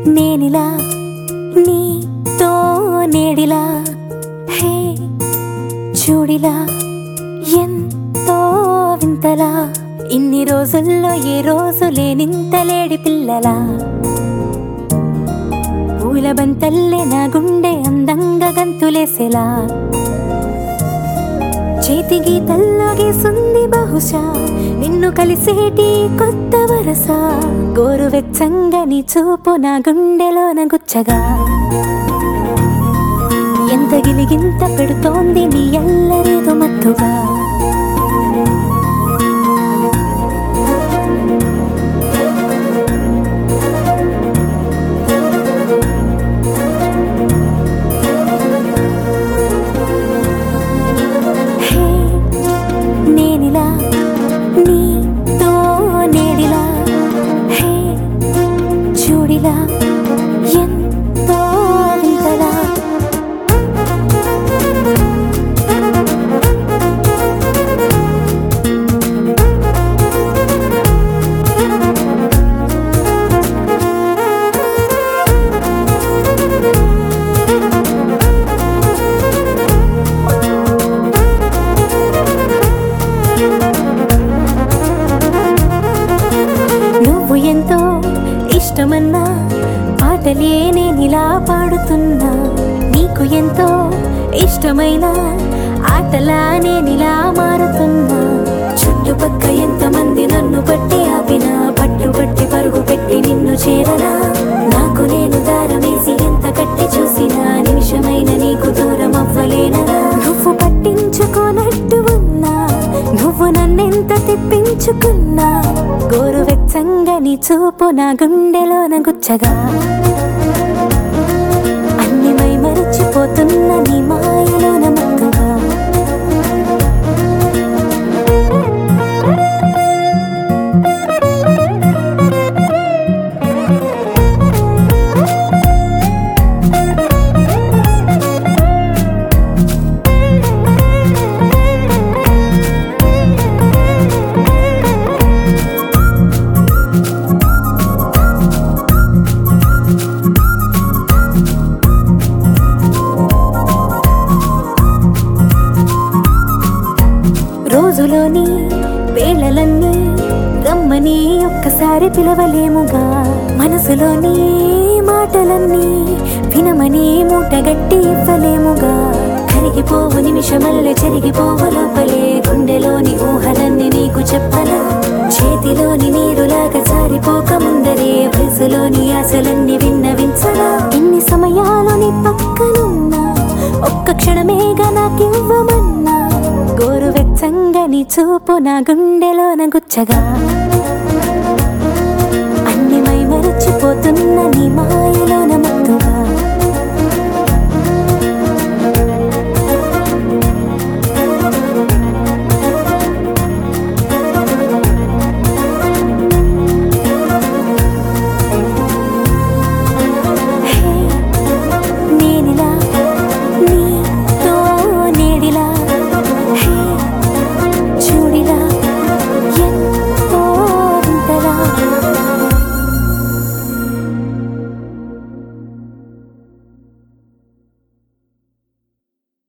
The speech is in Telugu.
నేనిలా నీతో నేడిలా హే చూడిలా ఎంతో వింతలా ఇన్ని రోజుల్లో ఏ రోజు లేనింత లేడి పిల్లలా పూల బంతల్లే నా గుండె అందంగా గంతులేసేలా చేతి గీతల్లో గీసుంది బహుశా నిన్ను కలిసేటి కొత్త వరస గోరువెచ్చంగా నీ చూపు నా గుండెలోన గుచ్చగా ఎంత గిలిగింత పెడుతోంది నీ ఎల్లరేదో మత్తుగా హే నేనిలా నీతో నేడిలా హే చూడిలా ఎంతో వింతలా నువ్వు ఎంతో ఇష్టమన్నా పాటలే నేనిలా పాడుతున్నా నీకు ఎంతో ఇష్టమైన ఆటలా నేనిలా మారుతున్నా చుట్టుపక్క ఎంతమంది నన్ను పట్టి ఆపినా పట్టుబట్టి పరుగు పెట్టి నిన్ను చేరనా నాకు నేను దారమేసి ఎంత కట్టి చూసినా నిమిషమైన నీకు దూరం అవ్వలేనరా నువ్వు పట్టించుకోనట్టు ఉన్నా నువ్వు నన్నెంత తిప్పించుకున్నా గోరువెచ్చంగా నీ చూపు నా గుండెలోన గుచ్చగా అన్ని మై మరచిపోతున్న నీ మాయలోన మక్కుగా రోజులోని వేళలన్నీ రమ్మని ఒక్కసారి పిలవలేముగా మనసులోని మాటలన్నీ వినమని మూటగట్టి ఇవ్వలేముగా కరిగిపోవు నిమిషమల్లె చెరిగిపోవు లోపలే గుండెలోని ఊహలన్నీ నీకు చెప్పనా చేతిలోని నీరులాగా జారిపోక ముందరే వయసులోని ఆశలన్నీ విన్నవించనా ఇన్ని సమయాలు నీ పక్కనున్నా ఒక్క క్షణమేగా నాకివ్వమన్నా గోరువెచ్చంగా నీ చూపు నా గుండెలోన గుచ్చగా